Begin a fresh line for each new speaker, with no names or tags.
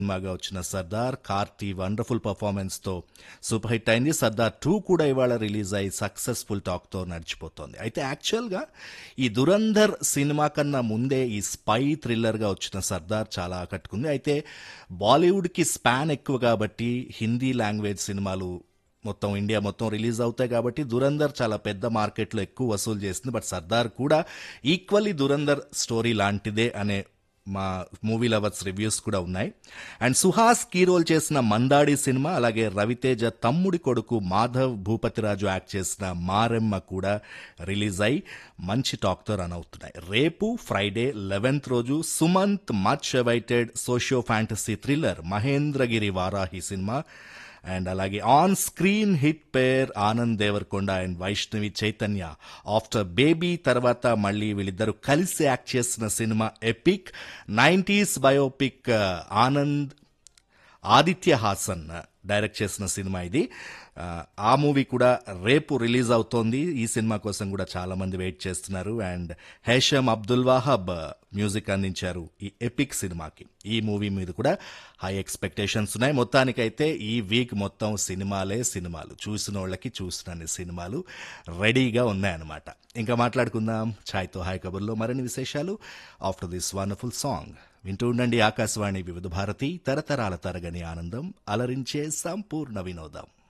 సినిమాగా వచ్చిన Sardar Karthi wonderful performance తో సూపర్ హిట్ అయింది సర్దార్ టూ కూడా ఇవాళ రిలీజ్ అయ్యి సక్సెస్ఫుల్ టాక్ తో నడిచిపోతోంది అయితే యాక్చువల్ గా ఈ దురంధర్ సినిమా కన్నా ముందే ఈ స్పై థ్రిల్లర్ గా వచ్చిన సర్దార్ చాలా ఆకట్టుకుంది అయితే బాలీవుడ్ కి స్పాన్ ఎక్కువ కాబట్టి హిందీ లాంగ్వేజ్ సినిమాలు మొత్తం ఇండియా మొత్తం రిలీజ్ అవుతాయి కాబట్టి దురంధర్ చాలా పెద్ద మార్కెట్లో ఎక్కువ వసూలు చేస్తుంది బట్ సర్దార్ కూడా ఈక్వల్లీ దురంధర్ స్టోరీ లాంటిదే అనే మా మూవీ లవర్స్ రివ్యూస్ కూడా ఉన్నాయి అండ్ సుహాస్ కీ రోల్ చేసిన మందాడి సినిమా అలాగే రవితేజ తమ్ముడి కొడుకు మాధవ్ భూపతిరాజు యాక్ట్ చేసిన మారెమ్మ కూడా రిలీజ్ అయి మంచి టాక్తో రన్ అవుతున్నాయి రేపు ఫ్రైడే లెవెన్త్ రోజు Sumanth much awaited socio fantasy thriller Mahendragiri Varahi cinema and అలాగే on screen hit pair Anand Devarakonda and Vaishnavi Chaitanya after Baby తర్వాత మళ్ళీ వీళ్ళిద్దరూ కలిసి యాక్ట్ చేసిన cinema epic nineties biopic Anand Aditya Hasan direct చేసిన సినిమా ఇది ఆ, ఆ మూవీ కూడా రేపు రిలీజ్ అవుతోంది ఈ సినిమా కోసం కూడా చాలా మంది వెయిట్ చేస్తున్నారు అండ్ హేషమ్ అబ్దుల్ వాహబ్ మ్యూజిక్ అందించారు ఈ ఎపిక్ సినిమాకి ఈ మూవీ మీద కూడా హై ఎక్స్పెక్టేషన్స్ ఉన్నాయి మొత్తానికైతే ఈ వీక్ మొత్తం సినిమాలే సినిమాలు చూసిన వాళ్ళకి చూసినన్ని సినిమాలు రెడీగా ఉన్నాయన్నమాట ఇంకా మాట్లాడుకుందాం ఛాయ్తో హాయ్ కబుర్లో మరిన్ని విశేషాలు ఆఫ్టర్ దిస్ వండర్ఫుల్ సాంగ్ వింటూ ఉండండి ఆకాశవాణి వివిధ భారతి తరతరాల తరగని ఆనందం అలరించే సంపూర్ణ వినోదం